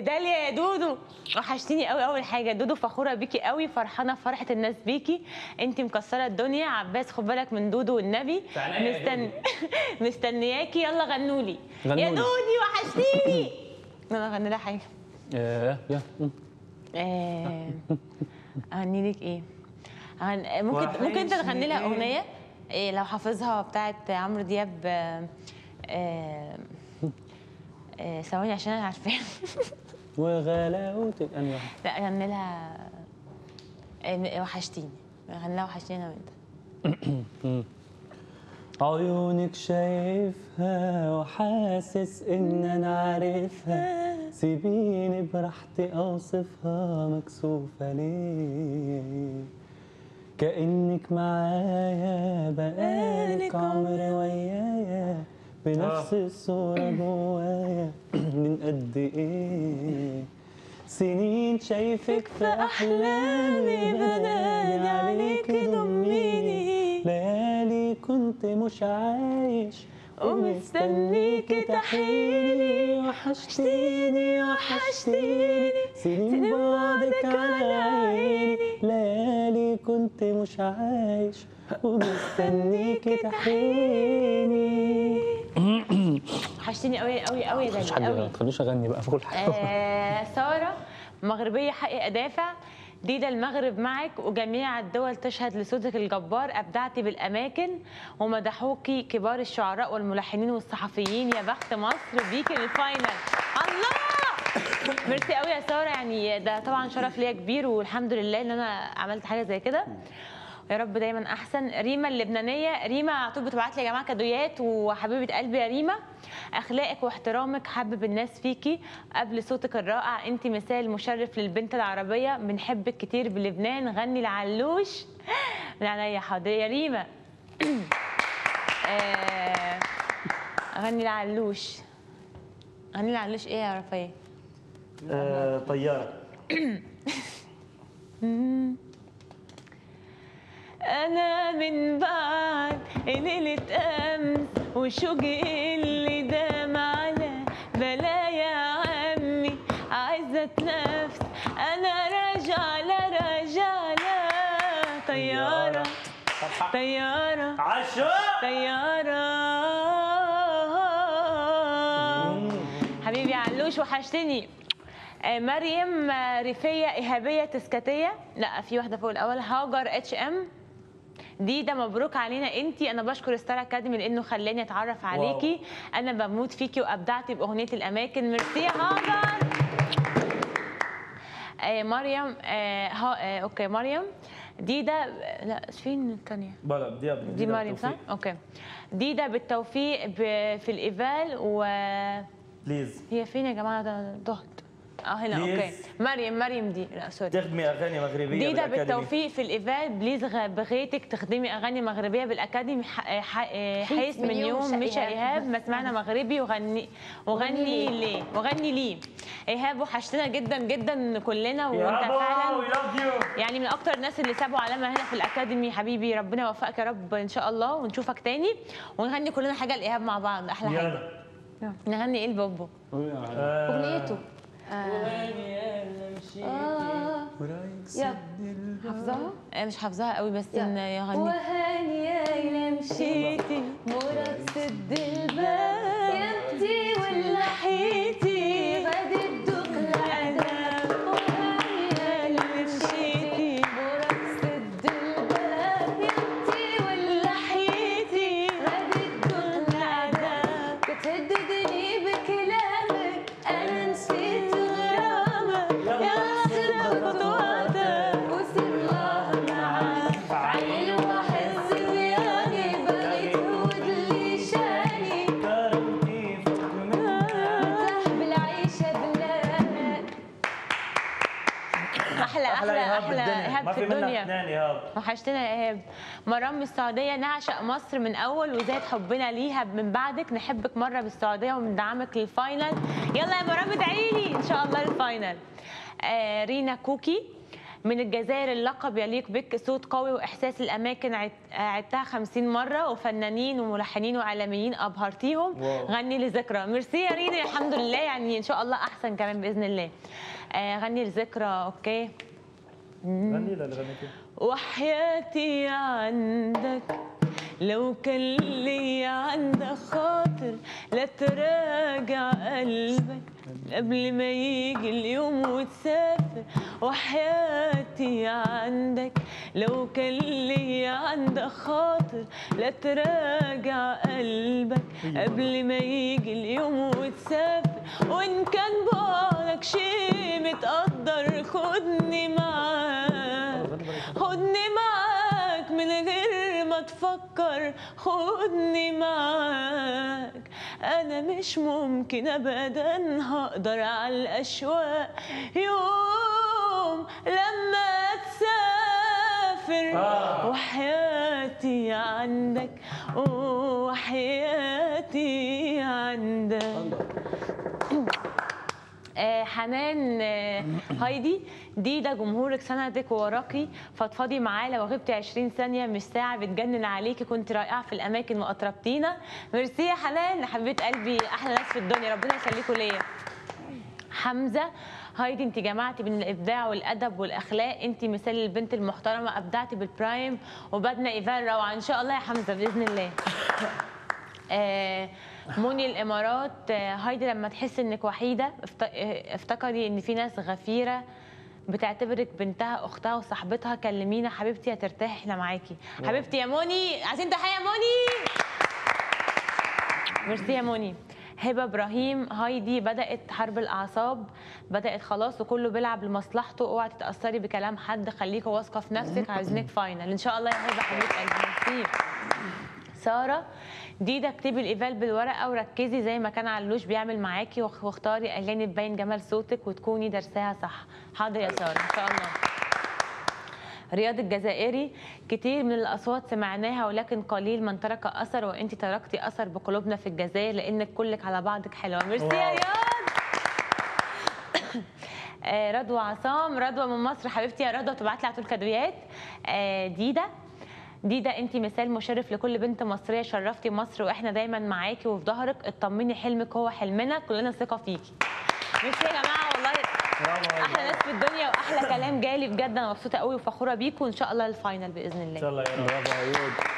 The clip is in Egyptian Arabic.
داليا يا دودو وحشتيني قوي اول حاجه دودو فخوره بيكي قوي فرحانه فرحه الناس بيكي انت مكسره الدنيا عباس خد بالك من دودو والنبي تعالى يا مستن... مستنياكي يلا غنولي يا غنولي. دودي وحشتيني انا اغني لها حاجه آه، يا مم. آه، اغني لك ايه هن... ممكن ممكن انت تغني لها اغنيه إيه لو حافظها بتاعت عمرو دياب آه، آه، آه، ثواني عشان انا عارفاها وغلاوتك انهي واحد لا غني لها آه، وحشتيني غني لها وحشتيني انا وانت عيونك شايفها وحاسس ان انا عارفها سيبيني براحتي اوصفها مكسوفة ليه كأنك معايا بقالك عمر ويايا بنفس الصورة جوايا من قد ايه سنين شايفك في احلامي بنادي عليك ضميني ليالي كنت مش عايش ومستنيك تحيني وحشتيني وحشتيني سنين بعدك على عيني ليالي كنت مش عايش ومستنيك تحيني وحشتيني قوي قوي قوي يا مش داليا حد قوي ما تخلوش اغني بقى في كل حاجه آه، سارة مغربية حقي أدافع ديدا المغرب معك وجميع الدول تشهد لصوتك الجبار أبدعتي بالأماكن ومدحوكي كبار الشعراء والملحنين والصحفيين يا بخت مصر بيكي للفاينل الله ميرسي قوي يا سارة يعني ده طبعا شرف ليا كبير والحمد لله إن أنا عملت حاجة زي كده يا رب دايما احسن ريما اللبنانيه ريما على طول بتبعت لي يا جماعه كادويات وحبيبه قلبي يا ريما اخلاقك واحترامك حبب الناس فيكي قبل صوتك الرائع انت مثال مشرف للبنت العربيه بنحبك كتير بلبنان غني العلوش من عينيا حاضر يا ريما آه، غني العلوش غني العلوش ايه يا رفاية آه، طيارة أنا من بعد ليلة أمس وشوقي اللي دام على بلايا عمي عايزة أتنفس أنا راجعة راجعة طيارة طيارة عشو طيارة حبيبي علوش وحشتني آه، مريم آه، ريفية إيهابية تسكتية لا في واحدة فوق الأول هاجر اتش ام دي ده مبروك علينا انتي انا بشكر ستار اكاديمي لانه خلاني اتعرف عليكي انا بموت فيكي وابدعتي باغنيه الاماكن ميرسي يا هاجر آه مريم آه ها آه اوكي مريم دي ده لا فين الثانيه بلا بدي بدي دي مريم صح؟ اوكي ديدا بالتوفيق ب- في الايفال وهي بليز فين يا جماعه ده ضغط اه هنا اوكي بليز. مريم مريم دي لا سوري تخدمي اغاني مغربية ديدا بالأكاديمي. بالتوفيق في الايفال بليز غ- بغيتك تخدمي اغاني مغربيه بالاكاديمي ح- ح- حيث من يوم مشى ايهاب ما سمعنا مغربي وغني وغني ليه وغني ليه ايهاب وحشتنا جدا جدا كلنا يا وانت أبو، فعلا we love you. يعني من اكتر الناس اللي سابوا علامه هنا في الاكاديمي حبيبي ربنا يوفقك يا رب ان شاء الله ونشوفك تاني ونغني كلنا حاجه لايهاب مع بعض احلى حاجه يلا نغني ايه لبوبو آه، اغنيته آه. يلا حافظاها آه، مش حافظاها قوي بس ان يغني وهاني يا مشيتي مراد سد الباب يمتي ولا حيتي غادي تدوق العذاب وهاني يا مشيتي مراد سد الباب يمتي ولا حيتي غادي تدوق العذاب بتهددني بكلامك انا نسيت غرامك يلا سر خطواتك وسر الله معاك عيل واحد صبياني بغيت هود لي شاني كرمتي فوق منها. مرتاح بالعيشة بلادك احلى احلى إيهاب احلى بالدنيا. ايهاب ما في في منها الدنيا اثنين ايهاب وحشتنا يا ايهاب مرام من السعوديه نعشق مصر من اول وزاد حبنا ليها من بعدك نحبك مره بالسعوديه وندعمك للفاينل يلا يا مرام ادعي لي ان شاء الله للفاينل آه رينا كوكي من الجزائر اللقب يليق بك صوت قوي واحساس الاماكن عد- عدتها 50 مره وفنانين وملحنين واعلاميين ابهرتيهم واو. غني لذكرى ميرسي يا ريني الحمد لله يعني ان شاء الله احسن كمان باذن الله آه غني لذكرى اوكي غني لا غنيتي وحياتي عندك لو كان لي عندك خاطر لا تراجع قلبك قبل ما يجي اليوم وتسافر وحياتي عندك لو كان لي عندك خاطر لا تراجع قلبك قبل ما يجي اليوم وتسافر وان كان بعدك شيء متقدر خدني معاك خدني معاك من غير ما تفكر خدني معاك انا مش ممكن ابدا هقدر على الاشواق يوم لما تسافر وحياتي عندك وحياتي عندك آه، حنان آه، هايدي دي ده جمهورك سندك ووراكي فضفضي معاه لو غبتي 20 ثانيه مش ساعه بتجنن عليكي كنت رائعه في الاماكن واطربتينا ميرسي يا حنان حبيبه قلبي احلى ناس في الدنيا ربنا يخليكوا ليا حمزه هايدي انت جمعتي بين الابداع والادب والاخلاق انت مثال البنت المحترمه ابدعتي بالبرايم وبدنا ايفان روعه ان شاء الله يا حمزه باذن الله آه، موني الامارات آه، هايدي لما تحس انك وحيده افت- آه، افتكري ان في ناس غفيره بتعتبرك بنتها اختها وصاحبتها كلمينا حبيبتي هترتاحي احنا معاكي حبيبتي يا موني عايزين تحيه يا موني ميرسي يا موني هبه ابراهيم هايدي بدات حرب الاعصاب بدات خلاص وكله بيلعب لمصلحته اوعي تتاثري بكلام حد خليكي واثقه في نفسك عايزينك فاينل ان شاء الله يا هبه حبيبه قلبي ميرسي ساره ديدا اكتبي الايفال بالورقه وركزي زي ما كان علوش بيعمل معاكي واخ- واختاري اغاني تبين جمال صوتك وتكوني درساها صح حاضر يا ساره ان شاء الله رياض الجزائري كتير من الاصوات سمعناها ولكن قليل من ترك اثر وانت تركتي اثر بقلوبنا في الجزائر لانك كلك على بعضك حلوه ميرسي يا واو. رياض آه، رضوى عصام رضوى من مصر حبيبتي يا رضوى تبعت لي على طول كادويات آه، ديدا ديدا انت مثال مشرف لكل بنت مصريه شرفتي مصر واحنا دايما معاكي وفي ظهرك اطمني حلمك هو حلمنا كلنا ثقه فيكي ميرسي يا جماعه والله احلى ناس في الدنيا واحلى كلام جالي بجد انا مبسوطه قوي وفخوره بيكم وان شاء الله الفاينل باذن ان الله شاء الله يا رب برافو عيود